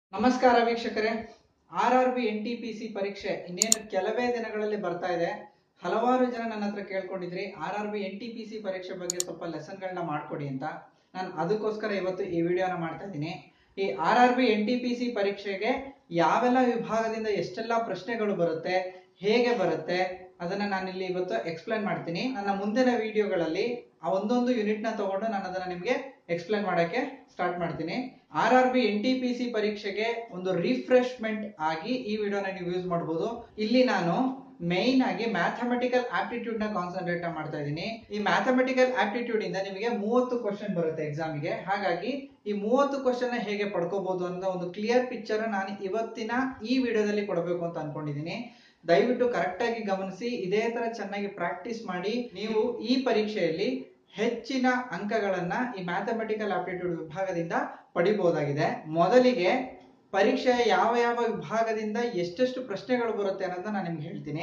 ನಮಸ್ಕಾರ ವೀಕ್ಷಕರೇ R R B N T P C ಪರೀಕ್ಷೆ ಇನ್ನೇನು ಕೆಲವೇ ದಿನಗಳಲ್ಲಿ ಬರ್ತಾ ಇದೆ ಹಲವಾರು ಜನ ನನ್ನ ಹತ್ರ ಕೇಳ್ಕೊಂಡಿದ್ರಿ R R B N T P C ಪರೀಕ್ಷೆ ಬಗ್ಗೆ ಸ್ವಲ್ಪ ಲೆಸನ್ಗಳನ್ನ ಮಾಡ್ಕೊಡಿ ಅಂತ ನಾನು ಅದಕ್ಕೋಸ್ಕರ ಇವತ್ತು ಈ ವಿಡಿಯೋನ ಮಾಡ್ತಾ ಇದ್ದೀನಿ ಈ R R B N T P C ಪರೀಕ್ಷೆಗೆ ಯಾವೆಲ್ಲ ವಿಭಾಗದಿಂದ ಎಷ್ಟೆಲ್ಲ ಪ್ರಶ್ನೆಗಳು ಬರುತ್ತೆ ಹೇಗೆ ಬರುತ್ತೆ ಅದನ್ನ ನಾನಿಲ್ಲಿ ಇವತ್ತು ಎಕ್ಸ್ಪ್ಲೈನ್ ಮಾಡ್ತೀನಿ ನನ್ನ ಮುಂದಿನ ವಿಡಿಯೋಗಳಲ್ಲಿ ಆ ಒಂದೊಂದು ಯೂನಿಟ್ ನ ತಗೊಂಡು ನಾನು ಅದನ್ನ ನಿಮಗೆ ಎಕ್ಸ್ಪ್ಲೈನ್ ಮಾಡಕ್ಕೆ ಸ್ಟಾರ್ಟ್ ಮಾಡ್ತೀನಿ R R B N T P C ಪರೀಕ್ಷೆಗೆ ಒಂದು ರಿಫ್ರೆಶ್ಮೆಂಟ್ ಆಗಿ ಈ ವಿಡಿಯೋನ ನೀವು ಯೂಸ್ ಮಾಡಬಹುದು ಇಲ್ಲಿ ನಾನು ಮೈನ್ ಆಗಿ ಮ್ಯಾಥಮೆಟಿಕಲ್ ಆಪ್ಟಿಟ್ಯೂಡ್ ನ ಕಾನ್ಸಂಟ್ರೇಟ್ ಮಾಡ್ತಾ ಇದ್ದೀನಿ ಈ ಮ್ಯಾಥಮೆಟಿಕಲ್ ಆಪ್ಟಿಟ್ಯೂಡ್ ಇಂದ ನಿಮಗೆ ಮೂವತ್ತು ಕ್ವಶನ್ ಬರುತ್ತೆ ಎಕ್ಸಾಮಿಗೆ ಹಾಗಾಗಿ ಈ ಮೂವತ್ತು ಕ್ವಶನ್ ಹೇಗೆ ಪಡ್ಕೋಬಹುದು ಅನ್ನೋ ಒಂದು ಕ್ಲಿಯರ್ ಪಿಕ್ಚರ್ ನಾನು ಇವತ್ತಿನ ಈ ವಿಡಿಯೋದಲ್ಲಿ ಕೊಡಬೇಕು ಅಂತ ಅನ್ಕೊಂಡಿದ್ದೀನಿ ದಯವಿಟ್ಟು ಕರೆಕ್ಟ್ ಆಗಿ ಗಮನಿಸಿ ಇದೇ ತರ ಚೆನ್ನಾಗಿ ಪ್ರಾಕ್ಟೀಸ್ ಮಾಡಿ ನೀವು ಈ ಪರೀಕ್ಷೆಯಲ್ಲಿ ಹೆಚ್ಚಿನ ಅಂಕಗಳನ್ನ ಈ ಮ್ಯಾಥಮೆಟಿಕಲ್ ಆಪ್ಟಿಟ್ಯೂಡ್ ವಿಭಾಗದಿಂದ ಪಡಿಬಹುದಾಗಿದೆ ಮೊದಲಿಗೆ ಪರೀಕ್ಷೆಯ ಯಾವ ಯಾವ ವಿಭಾಗದಿಂದ ಎಷ್ಟೆಷ್ಟು ಪ್ರಶ್ನೆಗಳು ಬರುತ್ತೆ ಅನ್ನೋದನ್ನ ನಾನು ನಿಮ್ಗೆ ಹೇಳ್ತೀನಿ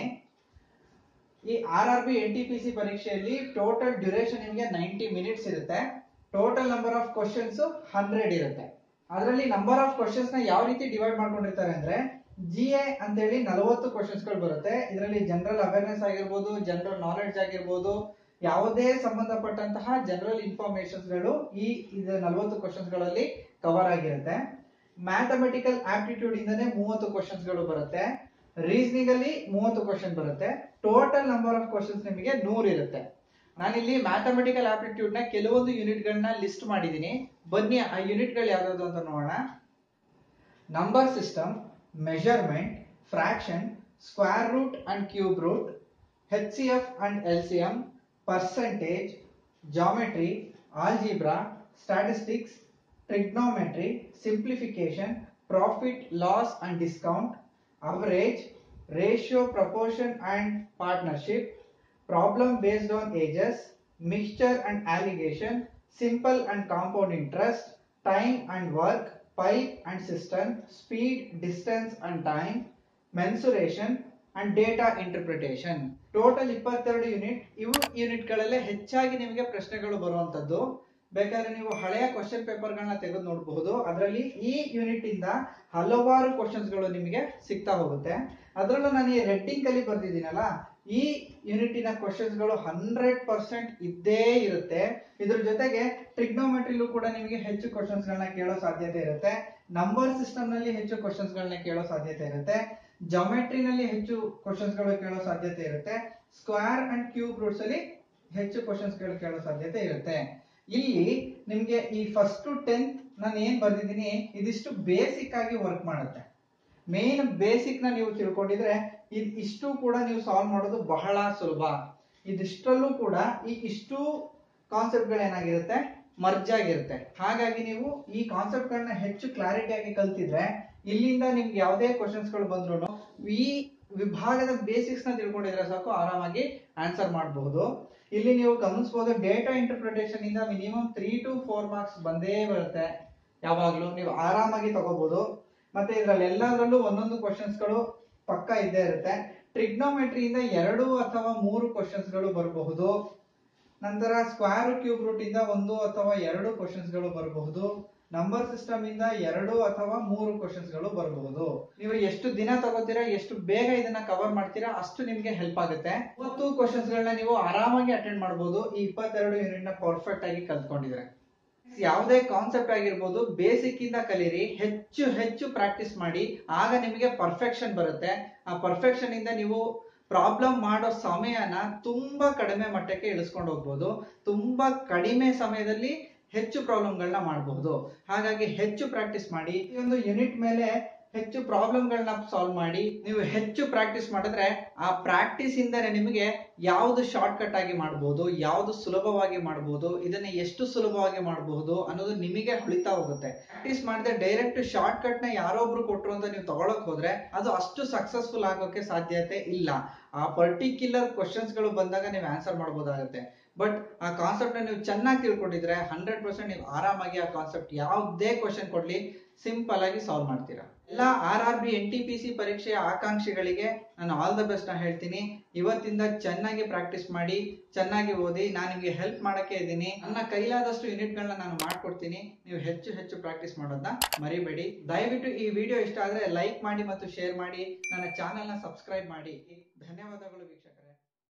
ಈ R R B N T P C ಪರೀಕ್ಷೆಯಲ್ಲಿ ಟೋಟಲ್ ಡ್ಯೂರೇಷನ್ ನಿಮಗೆ ನೈಂಟಿ ಮಿನಿಟ್ಸ್ ಇರುತ್ತೆ total number of questions hundred ಇರುತ್ತೆ ಅದರಲ್ಲಿ ನಂಬರ್ ಆಫ್ ಕ್ವಶನ್ಸ್ ನ ಯಾವ ರೀತಿ ಡಿವೈಡ್ ಮಾಡ್ಕೊಂಡಿರ್ತಾರೆ ಅಂದ್ರೆ ಜಿ ಎ ಅಂತೇಳಿ ನಲವತ್ತು ಕ್ವಶನ್ಸ್ ಗಳು ಬರುತ್ತೆ ಇದರಲ್ಲಿ ಜನರಲ್ ಅವೇರ್ನೆಸ್ ಆಗಿರ್ಬೋದು ಜನರಲ್ ನಾಲೆಡ್ಜ್ ಆಗಿರ್ಬೋದು ಯಾವುದೇ ಸಂಬಂಧಪಟ್ಟಂತಹ ಜನರಲ್ ಇನ್ಫಾರ್ಮೇಶನ್ಸ್ ಗಳು ಈ ಇದು ನಲವತ್ತು ಕ್ವಶನ್ಸ್ ಗಳಲ್ಲಿ ಕವರ್ ಆಗಿರುತ್ತೆ ಮ್ಯಾಥಮೆಟಿಕಲ್ ಆಪ್ಟಿಟ್ಯೂಡ್ ಇಂದನೇ ಮೂವತ್ತು ಕ್ವಶನ್ಸ್ ಗಳು ಬರುತ್ತೆ ರೀಸನಿಂಗ್ ಅಲ್ಲಿ ಮೂವತ್ತು ಕ್ವಶನ್ ಬರುತ್ತೆ ಟೋಟಲ್ ನಂಬರ್ ಆಫ್ ಕ್ವಶನ್ಸ್ ನಿಮಗೆ ನೂರ್ ಇರುತ್ತೆ ನಾನಿಲ್ಲಿ ಮ್ಯಾಥಮೆಟಿಕಲ್ ಆಪ್ಟಿಟ್ಯೂಡ್ ನ ಕೆಲವೊಂದು ಯೂನಿಟ್ ಗಳನ್ನ ಲಿಸ್ಟ್ ಮಾಡಿದ್ದೀನಿ ಬನ್ನಿ ಆ ಯೂನಿಟ್ ಗಳು ಯಾವ್ಯಾವ್ದು ಅಂತ ನೋಡೋಣ number system measurement fraction square root and cube root H C F and L C M percentage geometry algebra statistics trigonometry, simplification, profit, loss and discount, average, ratio, proportion and partnership, problem based on ages, mixture and allegation, simple and compound interest, time and work, pipe and system, speed, distance and time, mensuration and data interpretation. Total ಇಪ್ಪತ್ತೆರಡು unit ಇವು ಯೂನಿಟ್ಗಳಲ್ಲೇ ಹೆಚ್ಚಾಗಿ ನಿಮಗೆ ಪ್ರಶ್ನೆಗಳು ಬರುವಂತದ್ದು ಬೇಕಾದ್ರೆ ನೀವು ಹಳೆಯ ಕ್ವಶನ್ ಪೇಪರ್ಗಳನ್ನ ತೆಗೆದು ನೋಡಬಹುದು ಅದರಲ್ಲಿ ಈ ಯೂನಿಟ್ ಇಂದ ಹಲವಾರು ಕ್ವಶನ್ಸ್ ಗಳು ನಿಮಗೆ ಸಿಗ್ತಾ ಹೋಗುತ್ತೆ ಅದರಲ್ಲೂ ನಾನು ಈ ರೆಡ್ಡಿಂಗ್ ಅಲ್ಲಿ ಬರ್ದಿದ್ದೀನಲ್ಲ ಈ ಯೂನಿಟಿನ ಕ್ವಶನ್ಸ್ ಗಳು ಹಂಡ್ರೆಡ್ ಪರ್ಸೆಂಟ್ ಇದ್ದೇ ಇರುತ್ತೆ ಇದ್ರ ಜೊತೆಗೆ ಟ್ರಿಗ್ನೋಮೆಟ್ರಿಲೂ ಕೂಡ ನಿಮಗೆ ಹೆಚ್ಚು ಕ್ವಶನ್ಸ್ ಗಳನ್ನ ಕೇಳೋ ಸಾಧ್ಯತೆ ಇರುತ್ತೆ ನಂಬರ್ ಸಿಸ್ಟಮ್ ನಲ್ಲಿ ಹೆಚ್ಚು ಕ್ವಶನ್ಸ್ ಗಳನ್ನ ಕೇಳೋ ಸಾಧ್ಯತೆ ಇರುತ್ತೆ ಜಾಮೆಟ್ರಿನಲ್ಲಿ ಹೆಚ್ಚು ಕ್ವಶನ್ಸ್ ಗಳು ಕೇಳೋ ಸಾಧ್ಯತೆ ಇರುತ್ತೆ ಸ್ಕ್ವೇರ್ ಅಂಡ್ ಕ್ಯೂಬ್ ರೂಟ್ಸ್ ಅಲ್ಲಿ ಹೆಚ್ಚು ಕ್ವಶನ್ಸ್ ಗಳು ಕೇಳೋ ಸಾಧ್ಯತೆ ಇರುತ್ತೆ ಇಲ್ಲಿ ನಿಮ್ಗೆ ಈ ಫಸ್ಟ್ ಟು ಟೆಂತ್ ನಾನು ಏನ್ ಬರ್ದಿದ್ದೀನಿ ಇದಿಷ್ಟು ಬೇಸಿಕ್ ಆಗಿ ವರ್ಕ್ ಮಾಡುತ್ತೆ ಮೇನ್ ಬೇಸಿಕ್ ನ ನೀವು ತಿಳ್ಕೊಂಡಿದ್ರೆ ಇದ್ ಇಷ್ಟು ಕೂಡ ನೀವು ಸಾಲ್ವ್ ಮಾಡೋದು ಬಹಳ ಸುಲಭ ಇದಿಷ್ಟರಲ್ಲೂ ಕೂಡ ಈ ಇಷ್ಟು ಕಾನ್ಸೆಪ್ಟ್ ಗಳು ಏನಾಗಿರುತ್ತೆ ಮರ್ಜ್ ಆಗಿರುತ್ತೆ ಹಾಗಾಗಿ ನೀವು ಈ ಕಾನ್ಸೆಪ್ಟ್ ಗಳನ್ನ ಹೆಚ್ಚು ಕ್ಲಾರಿಟಿ ಆಗಿ ಕಲ್ತಿದ್ರೆ ಇಲ್ಲಿಂದ ನಿಮ್ಗೆ ಯಾವುದೇ ಕ್ವಶನ್ಸ್ ಗಳು ಬಂದ್ರು ಈ ವಿಭಾಗದ ಬೇಸಿಕ್ಸ್ ನ ತಿಳ್ಕೊಂಡಿದ್ರೆ ಸಾಕು ಆರಾಮಾಗಿ ಆನ್ಸರ್ ಮಾಡಬಹುದು ಇಲ್ಲಿ ನೀವು ಗಮನಿಸಬಹುದು ಡೇಟಾ ಇಂಟರ್ಪ್ರಿಟೇಷನ್ ಇಂದ minimum three to four marks ಬಂದೇ ಬರುತ್ತೆ ಯಾವಾಗ್ಲೂ ನೀವು ಆರಾಮಾಗಿ ತಗೋಬಹುದು ಮತ್ತೆ ಇದ್ರಲ್ಲಿ ಎಲ್ಲದರಲ್ಲೂ ಒಂದೊಂದು ಕ್ವಶನ್ಸ್ ಗಳು ಪಕ್ಕ ಇದ್ದೇ ಇರುತ್ತೆ ಟ್ರಿಗ್ನೋಮೆಟ್ರಿಯಿಂದ ಎರಡು ಅಥವಾ ಮೂರು ಕ್ವಶನ್ಸ್ ಗಳು ಬರಬಹುದು ನಂತರ ಸ್ಕ್ವೇರ್ ಕ್ಯೂಬ್ ರೂಟ್ ಇಂದ ಒಂದು ಅಥವಾ ಎರಡು ಕ್ವಶನ್ಸ್ ಗಳು ಬರಬಹುದು ನಂಬರ್ ಸಿಸ್ಟಮ್ ಇಂದ ಎರಡು ಅಥವಾ ಮೂರು ಕ್ವಶನ್ಸ್ ಗಳು ಬರಬಹುದು ನೀವು ಎಷ್ಟು ದಿನ ತಗೋತೀರಾ ಎಷ್ಟು ಬೇಗ ಇದನ್ನ ಕವರ್ ಮಾಡ್ತೀರಾ ಅಷ್ಟು ನಿಮ್ಗೆ ಹೆಲ್ಪ್ ಆಗುತ್ತೆ ಮೂವತ್ತು ಕ್ವಶನ್ಸ್ ಗಳನ್ನ ನೀವು ಆರಾಮಾಗಿ ಅಟೆಂಡ್ ಮಾಡಬಹುದು ಈ ಇಪ್ಪತ್ತೆರಡು ಯೂನಿಟ್ ನ ಪರ್ಫೆಕ್ಟ್ ಆಗಿ ಕಲ್ತ್ಕೊಂಡಿದ್ರೆ ಯಾವುದೇ ಕಾನ್ಸೆಪ್ಟ್ ಆಗಿರ್ಬೋದು ಬೇಸಿಕ್ ಇಂದ ಕಲೀರಿ ಹೆಚ್ಚು ಹೆಚ್ಚು ಪ್ರಾಕ್ಟೀಸ್ ಮಾಡಿ ಆಗ ನಿಮಗೆ ಪರ್ಫೆಕ್ಷನ್ ಬರುತ್ತೆ ಆ ಪರ್ಫೆಕ್ಷನ್ ಇಂದ ನೀವು ಪ್ರಾಬ್ಲಮ್ ಮಾಡೋ ಸಮಯನ ತುಂಬಾ ಕಡಿಮೆ ಮಟ್ಟಕ್ಕೆ ಇಳಿಸ್ಕೊಂಡು ಹೋಗ್ಬೋದು ತುಂಬಾ ಕಡಿಮೆ ಸಮಯದಲ್ಲಿ ಹೆಚ್ಚು ಪ್ರಾಬ್ಲಮ್ಗಳನ್ನ ಮಾಡಬಹುದು ಹಾಗಾಗಿ ಹೆಚ್ಚು ಪ್ರಾಕ್ಟೀಸ್ ಮಾಡಿ ಈ ಒಂದು ಯೂನಿಟ್ ಮೇಲೆ ಹೆಚ್ಚು ಪ್ರಾಬ್ಲಮ್ಗಳನ್ನ ಸಾಲ್ವ್ ಮಾಡಿ ನೀವು ಹೆಚ್ಚು ಪ್ರಾಕ್ಟೀಸ್ ಮಾಡಿದ್ರೆ ಆ ಪ್ರಾಕ್ಟೀಸ್ ಇಂದನೇ ನಿಮಗೆ ಯಾವುದು ಶಾರ್ಟ್ ಕಟ್ ಆಗಿ ಮಾಡಬಹುದು ಯಾವುದು ಸುಲಭವಾಗಿ ಮಾಡಬಹುದು ಇದನ್ನ ಎಷ್ಟು ಸುಲಭವಾಗಿ ಮಾಡಬಹುದು ಅನ್ನೋದು ನಿಮಗೆ ಹೊಳಿತಾ ಹೋಗುತ್ತೆ ಪ್ರಾಕ್ಟೀಸ್ ಮಾಡಿದ್ರೆ ಡೈರೆಕ್ಟ್ ಶಾರ್ಟ್ ಕಟ್ ನ ಯಾರೊಬ್ರು ಕೊಟ್ರು ಅಂತ ನೀವು ತಗೊಳಕ್ ಹೋದ್ರೆ ಅದು ಅಷ್ಟು ಸಕ್ಸಸ್ಫುಲ್ ಆಗೋಕೆ ಸಾಧ್ಯತೆ ಇಲ್ಲ ಆ ಪರ್ಟಿಕ್ಯುಲರ್ ಕ್ವಶನ್ಸ್ ಗಳು ಬಂದಾಗ ನೀವು ಆನ್ಸರ್ ಮಾಡಬಹುದಾಗುತ್ತೆ ಬಟ್ ಆ ಕಾನ್ಸೆಪ್ಟ್ ನೀವು ಚೆನ್ನಾಗಿ ತಿಳ್ಕೊಂಡಿದ್ರೆ ಹಂಡ್ರೆಡ್ ಪರ್ಸೆಂಟ್ ನೀವು ಆರಾಮಾಗಿ ಆ ಕಾನ್ಸೆಪ್ಟ್ ಯಾವುದೇ ಕ್ವಶನ್ ಕೊಡ್ಲಿ ಸಿಂಪಲ್ ಆಗಿ ಸಾಲ್ವ್ ಮಾಡ್ತೀರಾ ಎಲ್ಲ R R B N T P C ಪರೀಕ್ಷೆಯ ಆಕಾಂಕ್ಷಿಗಳಿಗೆ ನಾನು ಆಲ್ ದ ಬೆಸ್ಟ್ ನ ಹೇಳ್ತೀನಿ ಇವತ್ತಿಂದ ಚೆನ್ನಾಗಿ ಪ್ರಾಕ್ಟೀಸ್ ಮಾಡಿ ಚೆನ್ನಾಗಿ ಓದಿ ನಾನು ನಿಮಗೆ ಹೆಲ್ಪ್ ಮಾಡಕ್ಕೆ ಇದ್ದೀನಿ ನನ್ನ ಕೈಲಾದಷ್ಟು ಯೂನಿಟ್ಗಳನ್ನ ನಾನು ಮಾಡ್ಕೊಡ್ತೀನಿ ನೀವು ಹೆಚ್ಚು ಹೆಚ್ಚು ಪ್ರಾಕ್ಟೀಸ್ ಮಾಡೋದನ್ನ ಮರಿಬೇಡಿ ದಯವಿಟ್ಟು ಈ ವಿಡಿಯೋ ಇಷ್ಟ ಆದ್ರೆ ಲೈಕ್ ಮಾಡಿ ಮತ್ತು ಶೇರ್ ಮಾಡಿ ನನ್ನ ಚಾನೆಲ್ನ ಸಬ್ಸ್ಕ್ರೈಬ್ ಮಾಡಿ ಧನ್ಯವಾದಗಳು ವೀಕ್ಷಕರೇ